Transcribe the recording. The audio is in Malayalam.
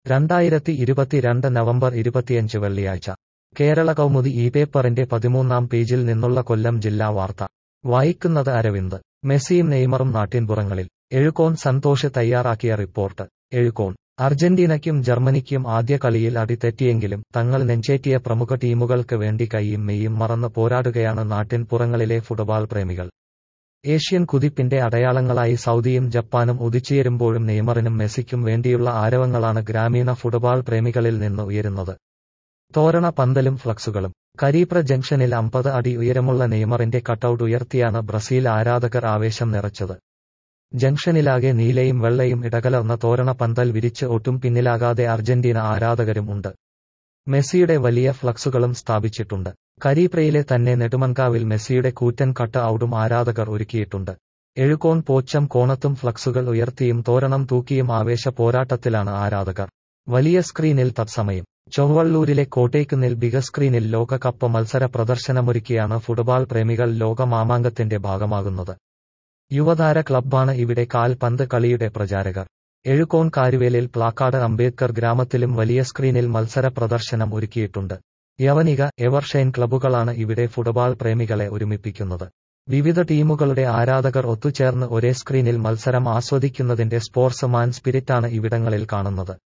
രണ്ടായിരത്തി ഇരുപത്തിരണ്ട് നവംബർ ഇരുപത്തിയഞ്ച് വെള്ളിയാഴ്ച കേരള കൗമുദി ഈ പേപ്പറിന്റെ പതിമൂന്നാം പേജിൽ നിന്നുള്ള കൊല്ലം ജില്ലാ വാർത്ത വായിക്കുന്നത് അരവിന്ദ് മെസ്സിയും നെയ്മറും നാട്ടിൻപുറങ്ങളിൽ എഴുകോൺ സന്തോഷ് തയ്യാറാക്കിയ റിപ്പോർട്ട് എഴുകോൺ അർജന്റീനയ്ക്കും ജർമ്മനിക്കും ആദ്യ കളിയിൽ അടിതെറ്റിയെങ്കിലും തങ്ങൾ നെഞ്ചേറ്റിയ പ്രമുഖ ടീമുകൾക്ക് വേണ്ടി കൈയും മെയ്യും മറന്ന് പോരാടുകയാണ് നാട്ടിൻപുറങ്ങളിലെ ഫുട്ബോൾ പ്രേമികൾ ഏഷ്യൻ കുതിപ്പിന്റെ അടയാളങ്ങളായി സൗദിയും ജപ്പാനും ഉദിച്ചുയരുമ്പോഴും നെയ്മറിനും മെസ്സിക്കും വേണ്ടിയുള്ള ആരവങ്ങളാണ് ഗ്രാമീണ ഫുട്ബോൾ പ്രേമികളിൽ നിന്ന് ഉയരുന്നത് തോരണ പന്തലും ഫ്ലക്സുകളും കരീപ്ര ജംഗ്ഷനിൽ അമ്പത് അടി ഉയരമുള്ള നെയ്മറിന്റെ കട്ടൌട്ട് ഉയർത്തിയാണ് ബ്രസീൽ ആരാധകർ ആവേശം നിറച്ചത് ജംഗ്ഷനിലാകെ നീലയും വെള്ളയും ഇടകലർന്ന തോരണ പന്തൽ വിരിച്ച് ഒട്ടും പിന്നിലാകാതെ അർജന്റീന ആരാധകരും ഉണ്ട് മെസ്സിയുടെ വലിയ ഫ്ലക്സുകളും സ്ഥാപിച്ചിട്ടുണ്ട് കരീപ്രയിലെ തന്നെ നെടുമൺകാവിൽ മെസ്സിയുടെ കൂറ്റൻ കട്ട് ഔട്ടും ആരാധകർ ഒരുക്കിയിട്ടുണ്ട് എഴുകോൺ പോച്ചം കോണത്തും ഫ്ലക്സുകൾ ഉയർത്തിയും തോരണം തൂക്കിയും ആവേശ പോരാട്ടത്തിലാണ് ആരാധകർ വലിയ സ്ക്രീനിൽ തത്സമയം ചൊവ്വള്ളൂരിലെ കോട്ടയ്ക്കുന്നിൽ ബിഗ സ്ക്രീനിൽ ലോകകപ്പ് മത്സര പ്രദർശനമൊരുക്കിയാണ് ഫുട്ബോൾ പ്രേമികൾ ലോകമാമാങ്കത്തിന്റെ ഭാഗമാകുന്നത് യുവതാര ക്ലബ്ബാണ് ഇവിടെ കാൽപന്ത് കളിയുടെ പ്രചാരകർ എഴുകോൺ കാരുവേലിൽ പ്ലാക്കാട് അംബേദ്കർ ഗ്രാമത്തിലും വലിയ സ്ക്രീനിൽ മത്സര പ്രദർശനം ഒരുക്കിയിട്ടുണ്ട് യവനിക എവർഷൈൻ ക്ലബ്ബുകളാണ് ഇവിടെ ഫുട്ബോൾ പ്രേമികളെ ഒരുമിപ്പിക്കുന്നത് വിവിധ ടീമുകളുടെ ആരാധകർ ഒത്തുചേർന്ന് ഒരേ സ്ക്രീനിൽ മത്സരം ആസ്വദിക്കുന്നതിന്റെ സ്പോർട്സ് മാൻ സ്പിരിറ്റാണ് ഇവിടങ്ങളിൽ കാണുന്നത്